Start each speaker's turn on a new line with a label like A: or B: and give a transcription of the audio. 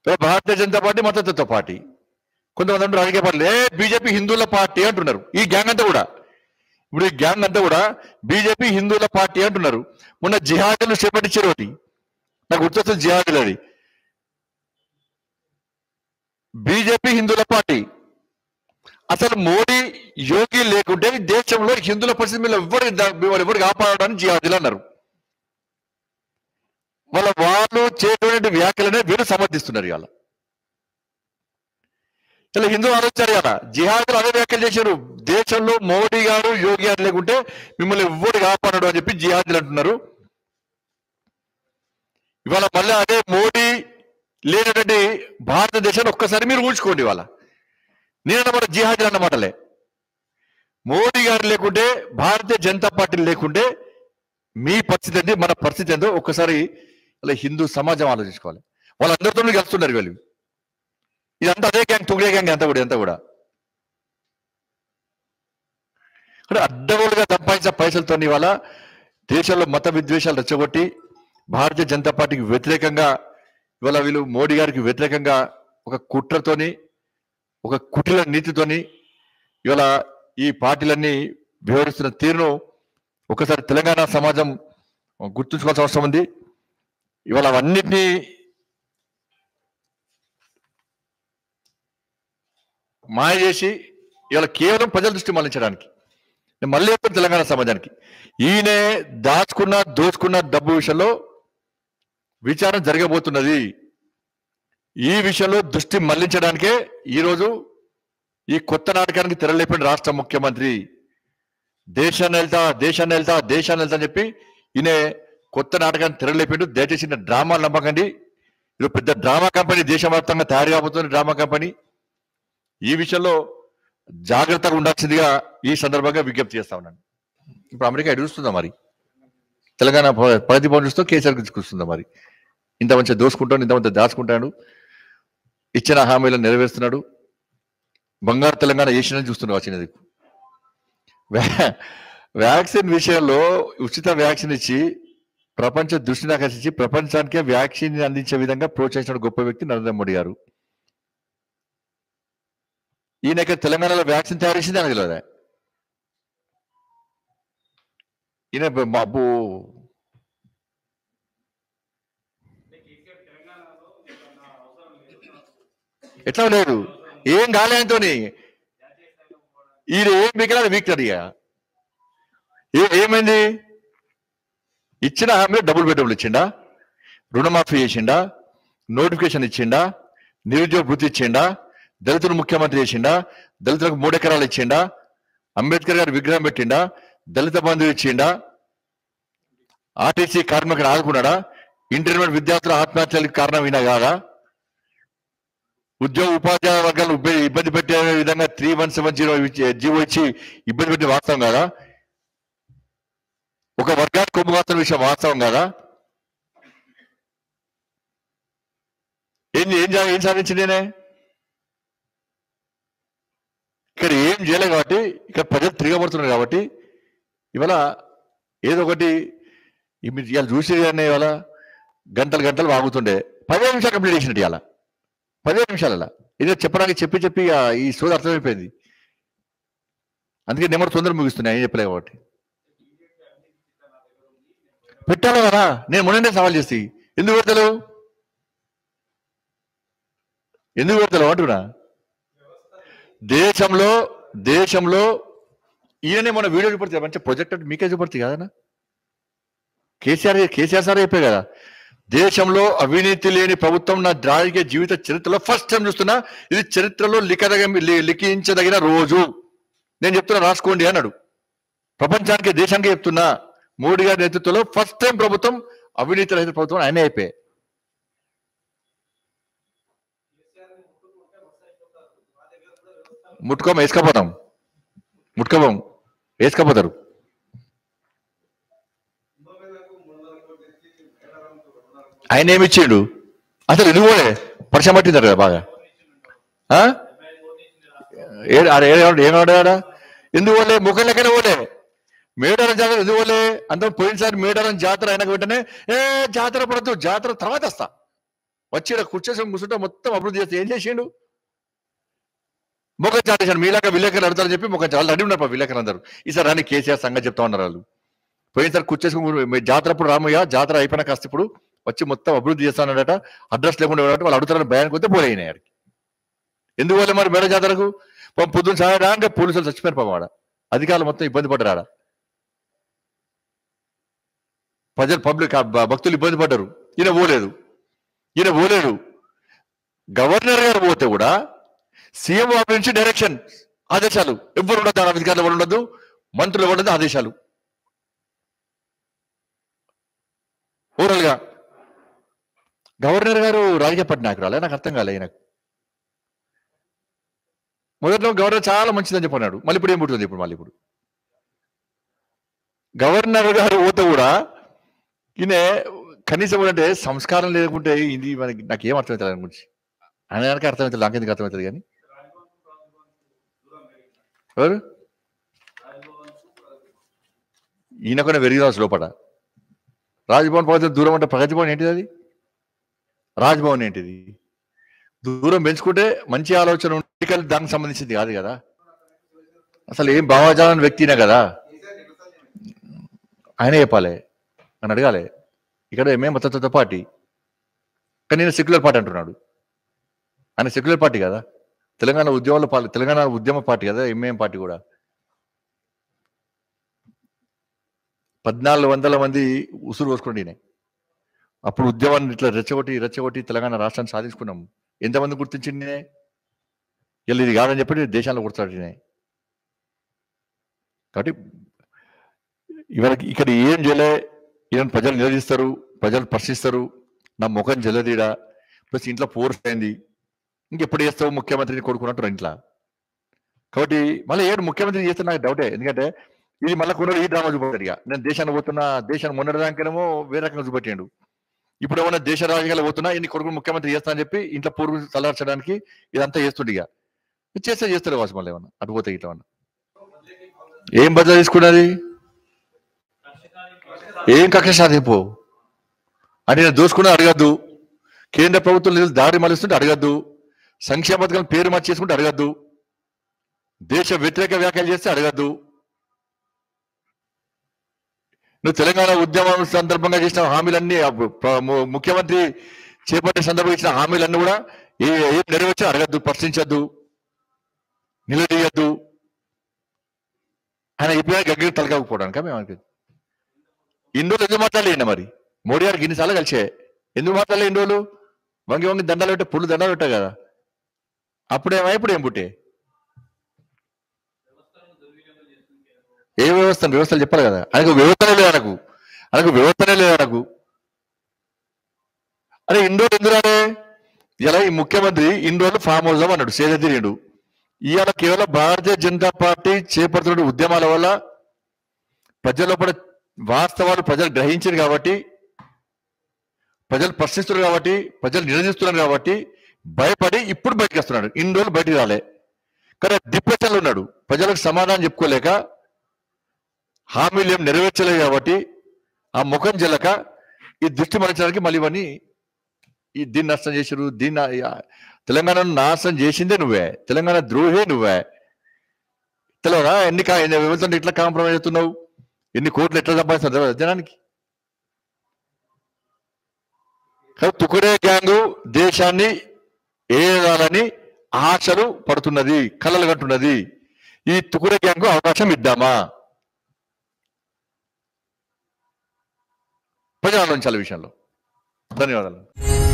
A: భారతీయ Janata party మతతత్వ party కొంతమంది అంటారు రాజకీయ పార్టీలు ఏ బీజేపీ హిందువుల పార్టీ అంటున్నారు ఈ గ్యాంగ్ అంతా కూడా ఇప్పుడు ఈ గ్యాంగ్ అంతా కూడా బీజేపీ హిందువుల పార్టీ అంటున్నారు మొన్న జిహాదులు చేపట్టించారు ఒకటి నాకు గుర్తొస్తుంది జిహాదులు అది బీజేపీ హిందువుల పార్టీ అసలు మోడీ యోగి లేకుంటే ఈ దేశంలో హిందువుల పరిస్థితి మీద ఎవరు వాళ్ళు ఎవరు కాపాడడానికి జిహాదులు అన్నారు వాళ్ళ వాళ్ళు చేయటువంటి వ్యాఖ్యలనే వీరు సమర్థిస్తున్నారు ఇవాళ ఇలా హిందూ ఆలోచించారు కదా జిహాదులు అదే వ్యాఖ్యలు చేశారు దేశంలో మోడీ గారు యోగి గారు లేకుంటే మిమ్మల్ని ఎవ్వడు కాపాడడు అని చెప్పి జిహాదులు అంటున్నారు ఇవాళ మళ్ళీ అదే మోడీ లేనటువంటి భారతదేశాన్ని ఒక్కసారి మీరు ఊహించుకోండి ఇవాళ నేనన్నమాట జిహాదులు అన్నమాటలే మోడీ గారు లేకుంటే భారతీయ జనతా పార్టీ లేకుంటే మీ పరిస్థితి ఏంటి మన పరిస్థితి ఏందో ఒక్కసారి ఇలా హిందూ సమాజం ఆలోచించుకోవాలి వాళ్ళందరితో కలుస్తున్నారు వీళ్ళు ఇదంతా అదే గ్యాంగ్ తుగడే గ్యాంగ్ అంతా కూడా అంతా కూడా అంటే అడ్డగోలుగా సంపాదించిన పైసలతో ఇవాళ దేశంలో మత విద్వేషాలు రెచ్చగొట్టి భారతీయ జనతా పార్టీకి వ్యతిరేకంగా ఇవాళ వీళ్ళు మోడీ గారికి వ్యతిరేకంగా ఒక కుట్రతోని ఒక కుటిల నీతితోని ఇవాళ ఈ పార్టీలన్నీ వ్యవహరిస్తున్న తీరును ఒకసారి తెలంగాణ సమాజం గుర్తుంచుకోవాల్సిన అవసరం ఉంది ఇవాళ అవన్నిటినీ మాయ చేసి ఇవాళ కేవలం ప్రజల దృష్టి మళ్లించడానికి నేను మళ్ళీ చెప్తాను తెలంగాణ సమాజానికి ఈయనే దాచుకున్న దోచుకున్న డబ్బు విషయంలో విచారణ జరగబోతున్నది ఈ విషయంలో దృష్టి మళ్లించడానికే ఈరోజు ఈ కొత్త నాటకానికి తెరలేపిన రాష్ట్ర ముఖ్యమంత్రి దేశాన్ని వెళ్తా దేశాన్ని వెళ్తా దేశాన్ని వెళ్తా అని చెప్పి ఈయన కొత్త నాటకాన్ని తెరలేపిండు దయచేసి ఈయన డ్రామాలు నమ్మకండి ఇది పెద్ద డ్రామా కంపెనీ దేశవ్యాప్తంగా తయారు కాబోతుంది డ్రామా కంపెనీ ఈ విషయంలో జాగ్రత్తగా ఉండాల్సిందిగా ఈ సందర్భంగా విజ్ఞప్తి చేస్తా ఉన్నాను ఇప్పుడు అమెరికా ఎడుస్తుందా మరి తెలంగాణ ప్ర- ప్రగతి భవన్ చూస్తూ కేసీఆర్ గురించి కూర్చుందా మరి ఇంత మంచిగా దోసుకుంటాడు ఇంత మంచిగా దాచుకుంటాడు ఇచ్చిన హామీలను నెరవేరుస్తున్నాడు బంగారు తెలంగాణ ఏషియన్ చూస్తున్నావు వచ్చిన దిక్కు వ్యా- వ్యాక్సిన్ విషయంలో ఉచిత వ్యాక్సిన్ ఇచ్చి ప్రపంచ దృష్టిని ఆకర్షించి ప్రపంచానికే వ్యాక్సిన్ అందించే విధంగా ప్రోత్సహించిన గొప్ప వ్యక్తి నరేంద్ర మోడీ గారు ఈయనకి తెలంగాణలో వ్యాక్సిన్ తయారు చేసింది అని తెలియదా ఈయన బ- మా అబ్బో ఎట్లా లేదు ఏం కాలే ఆయనతోని ఈయన ఏం మిగిలిన వీక్తాడు ఇక ఏ- ఏమైంది ఇచ్చిన హామీ డబుల్ బెడ్రూమ్లు ఇచ్చిండా రుణమాఫీ చేసిండా నోటిఫికేషన్ ఇచ్చిండా నిరుద్యోగ వృత్తి ఇచ్చిండా దళితులు ముఖ్యమంత్రి చేసిండా దళితులకు మూడు ఎకరాలు ఇచ్చిండా అంబేద్కర్ గారి విగ్రహం పెట్టిండా దళిత బంధువు ఇచ్చిండా ఆర్టీసీ కార్మికుడు ఆదుకున్నాడా ఇంటర్మీడియట్ విద్యార్థుల ఆత్మహత్యలకు కారణం ఈయన కాదా ఉద్యోగ ఉపాధ్యాయ వర్గాలు ఇబ్బ- ఇబ్బంది పెట్టే విధంగా three one seven zero GO ఇచ్చి ఇబ్బంది పెట్టి వాస్తవం కాదా ఒక వర్గానికి కొమ్ము మాత్రం విషయం వాస్తవం కాదా ఏం ఏం జా- ఏం సాధించింది నేనే ఇక్కడ ఏం చేయలేదు కాబట్టి ఇక్కడ ప్రజలు తిరగబడుతున్నారు కాబట్టి ఇవాళ ఏదో ఒకటి ఈ మీరు ఇవాళ చూసేదాన్ని ఇవాళ గంటలు గంటలు వాగుతుండే పదిహేను నిమిషాలు కంప్లీట్ చేసినట్టు ఇవాళ పదిహేను నిమిషాలలో ఏదో చెప్పడానికి చెప్పి చెప్పి ఆ ఈ సోది అర్థమైపోయింది అందుకే నెంబర్ తొందర ముగిస్తున్నాయి ఏం చెప్పలే కాబట్టి పెట్టాలి కదా నేను మొన్నే సవాల్ చేసి ఎందుకు పెడతలేవు ఎందుకు పెడతలేవు అంటున్నా దేశంలో దేశంలో ఈయననే మన వీడియో చూపడుతుంది మంచి ప్రొజెక్ట్ అంటే మీకే చూపడుతుంది కదనా కేసీఆర్ కేసీఆర్ సార్ చెప్పే కదా దేశంలో అవినీతి లేని ప్రభుత్వం నా రాజకీయ జీవిత చరిత్రలో ఫస్ట్ టైం చూస్తున్నా ఇది చరిత్రలో లిఖదగ లి- లిఖించదగిన రోజు నేను చెప్తున్నా రాసుకోండి అన్నాడు ప్రపంచానికి దేశానికి చెప్తున్నా మోడీ గారి నేతృత్వంలో ఫస్ట్ టైం ప్రభుత్వం అవినీతి రహిత ప్రభుత్వం ఆయనే అయిపోయాయి ముట్టుకోమ వేసుకపోతాం ముట్టుకోపోం వేసుకపోతారు ఆయన ఏమి ఇచ్చిండు అసలు ఎందుకు పోలే వర్షం పట్టిందట కదా బాగా ఆ? ఏ- ఆడ ఏ- ఏమన్నాడా ఎందుకు పోలే ముఖం లెక్కనే పోలే మేడారం జాతర ఎందుకు పోలే అంత పోయినసారి మేడారం జాతర అయిన వెంటనే ఏ జాతర పడద్దు జాతర తర్వాత వస్తా వచ్చి ఈడ కూర్చోసం కూర్చుంటే మొత్తం అభివృద్ధి చేస్తే ఏం చేసిండు ముఖం చాటేశాడు మీలాగా విలేకరులు అడుగుతారని చెప్పి ముఖం చాలా రెడీ ఉన్నారు విలేకరులు అందరూ ఈసారి రాని కేసీఆర్ సంగతి చెప్తా ఉన్నారు వాళ్ళు పోయినసారి కూర్చేసుకుని మీ జాతర అప్పుడు రామయ్య జాతర అయిపోయిన కాస్త ఇప్పుడు వచ్చి మొత్తం అభివృద్ధి చేస్తానట అడ్రస్ లేకుండా ఉన్నట్టు వాళ్ళు అడుగుతారని భయానికి వస్తే పోయినాయి ఆడికి ఎందుకు పోలే మరి మేడ జాతరకు పాపం పొద్దున్న సాయం అంటే పోలీసులు చచ్చిపోయారు పాపం ఆడ అధికారులు మొత్తం ఇబ్బంది పడ్డారు ఆడ ప్రజలు పబ్లిక్ ఆ భ- భక్తులు ఇబ్బంది పడ్డారు ఈయన పోలేదు ఈయన పోలేడు గవర్నర్ గారు పోతే కూడా సీఎం ఆఫీస్ నుంచి డైరెక్షన్ ఆదేశాలు ఎవరు ఉండదు ఆ అధికారులు ఎవరు ఉండదు మంత్రులు ఎవరు ఉండదు ఆదేశాలు ఓవరాల్ గా గవర్నర్ గారు రాజకీయ పట్నాయకురాలే నాకు అర్థం కాలే నాకు మొదట్లో గవర్నర్ చాలా మంచిదని చెప్పన్నాడు మళ్ళీ ఇప్పుడు ఏం పుడుతుంది ఇప్పుడు మళ్ళీ ఇప్పుడు గవర్నర్ గారు పోతే కూడా ఈయన కనీసం అంటే సంస్కారం లేకుంటే ఇది మనకి నాకు ఏం అర్థమవుతుంది దాని గురించి ఆయన కనుక అర్థమవుతుంది నాకెందుకు అర్థమవుతుంది కానీ ఎవరు ఈయన కూడా వెరిగిరాసు లోపల రాజ్భవన్ పద్ధతి దూరం అంటే ప్రగతి భవన్ ఏంటిది అది రాజ్భవన్ ఏంటిది దూరం పెంచుకుంటే మంచి ఆలోచన ఉంటే కానీ దానికి సంబంధించింది కాదు కదా అసలు ఏం భావజాలని వ్యక్తినే కదా ఆయనే చెప్పాలి అని అడగాలి ఇక్కడ ఎంఏ మతత్వ పార్టీ కానీ నేను సెక్యులర్ పార్టీ అంటున్నాడు ఆయన సెక్యులర్ పార్టీ కదా తెలంగాణ ఉద్యమాల పార్టీ తెలంగాణ ఉద్యమ పార్టీ కదా ఎంఏఎం పార్టీ కూడా పద్నాలుగు వందల మంది ఉసురు పోసుకోండి ఈయన. అప్పుడు ఉద్యమాన్ని ఇట్లా రెచ్చగొట్టి రెచ్చగొట్టి తెలంగాణ రాష్ట్రాన్ని సాధించుకున్నాం ఎంతమంది గుర్తించింది ఈయన? వీళ్ళు ఇది కాదని చెప్పి దేశాల్లో గుర్తాడు ఈయన. కాబట్టి ఇవరికి ఇక్కడ ఏం చేయలే ఈయన ప్రజలు నిలదీస్తారు ప్రజలు ప్రశ్నిస్తారు నా ముఖం జల్లదీడా ప్లస్ ఇంట్లో ఫోర్స్ అయింది ఇంకెప్పుడు చేస్తావు ముఖ్యమంత్రిని కొడుకున్నట్టు ఇంట్లో కాబట్టి మళ్ళీ ఏడు ముఖ్యమంత్రి చేస్తే నాకు డౌటే ఎందుకంటే ఇది మళ్ళీ కొన్ని ఈ డ్రామా చూపెట్టాడు ఇక నేను దేశాన్ని పోతున్నా దేశాన్ని మొన్నటిదానికేమో వేరే రకంగా చూపెట్టాడు ఇప్పుడు ఏమన్నా దేశ రాజకీయాలు పోతున్నా ఇన్ని కొడుకులు ముఖ్యమంత్రి చేస్తా అని చెప్పి ఇంట్లో పూర్వ తలార్చడానికి ఇదంతా చేస్తుండే ఇక చేస్తే చేస్తాడు వాసు మళ్ళీ ఏమన్నా అటు పోతే ఇట్లా ఏమన్నా ఏం బదిలీ తీసుకున్నది ఏం కక్ష సాధింపు అంటే నేను దోసుకుని అడగద్దు కేంద్ర ప్రభుత్వం నిధులు దారి మలుస్తుంటే అడగద్దు సంక్షేమ పథకం పేరు మార్చేసుకుంటే అడగద్దు దేశ వ్యతిరేక వ్యాఖ్యలు చేస్తే అడగద్దు నువ్వు తెలంగాణ ఉద్యమం సందర్భంగా చేసిన హామీలన్నీ ఆ ప్ర- ము- ముఖ్యమంత్రి చేపట్టే సందర్భంగా ఇచ్చిన హామీలన్నీ కూడా ఏ ఏం నెరవేర్చి అడగద్దు ప్రశ్నించద్దు నిలదీయద్దు ఆయన ఇప్పుడు గగ్గర తలకాకపోవడానికి మేము అనుకుంది ఇన్ని రోజులు ఎందుకు మాట్లాడలేండి మరి మోడీ గారికి ఇన్నిసార్లు కలిసే ఎందుకు మాట్లాడలే ఇన్ని రోజులు వంగి వంగి దండాలు పెట్టే పుల్లు దండాలు పెట్టా కదా అప్పుడేమో ఇప్పుడు ఏం పుట్టే ఏ వ్యవస్థ వ్యవస్థలు చెప్పాలి కదా ఆయనకు వ్యవస్థనే లేదు ఆయనకు ఆయనకు వ్యవస్థనే లేదు ఆయనకు అరే ఇన్ని రోజులు ఎందుకు ఇలా ఈ ముఖ్యమంత్రి ఇన్ని రోజులు ఫామ్ హౌస్ లో అన్నాడు సేద తిరిగాడు ఇవాళ కేవలం భారతీయ జనతా పార్టీ చేపడుతున్న ఉద్యమాల వల్ల ప్రజల లోపల వాస్తవాలు ప్రజలు గ్రహించారు కాబట్టి ప్రజలు ప్రశ్నిస్తున్నారు కాబట్టి ప్రజలు నిలదీస్తున్నారు కాబట్టి భయపడి ఇప్పుడు బయటకు వస్తున్నాడు ఇన్ని రోజులు బయటికి రాలే కానీ డిప్రెషన్ లో ఉన్నాడు ప్రజలకు సమాధానం చెప్పుకోలేక హామీలు ఏం నెరవేర్చలేదు కాబట్టి ఆ ముఖం జల్లక ఈ దృష్టి మరచడానికి మళ్ళీ ఇవన్నీ ఈ దీన్ని నష్టం చేసారు దీన్ని ఆ- తెలంగాణను నాశనం చేసిందే నువ్వే తెలంగాణ ద్రోహే నువ్వే తెలియదా ఎన్ని కా- ఎన్ని వ్యవస్థలు ఇట్లా కాంప్రమైజ్ అవుతున్నావు ఎన్ని కోట్లు ఎట్లా సంపాదిస్తారు తెలియదా జనానికి కాబట్టి తుకుడే గ్యాంగ్ దేశాన్ని ఏదాలని ఆశలు పడుతున్నది కలలు కంటున్నది ఈ తుకుడే గ్యాంగ్ అవకాశం ఇద్దామా ప్రజలు ఆలోచించాలి ఈ విషయంలో ధన్యవాదాలు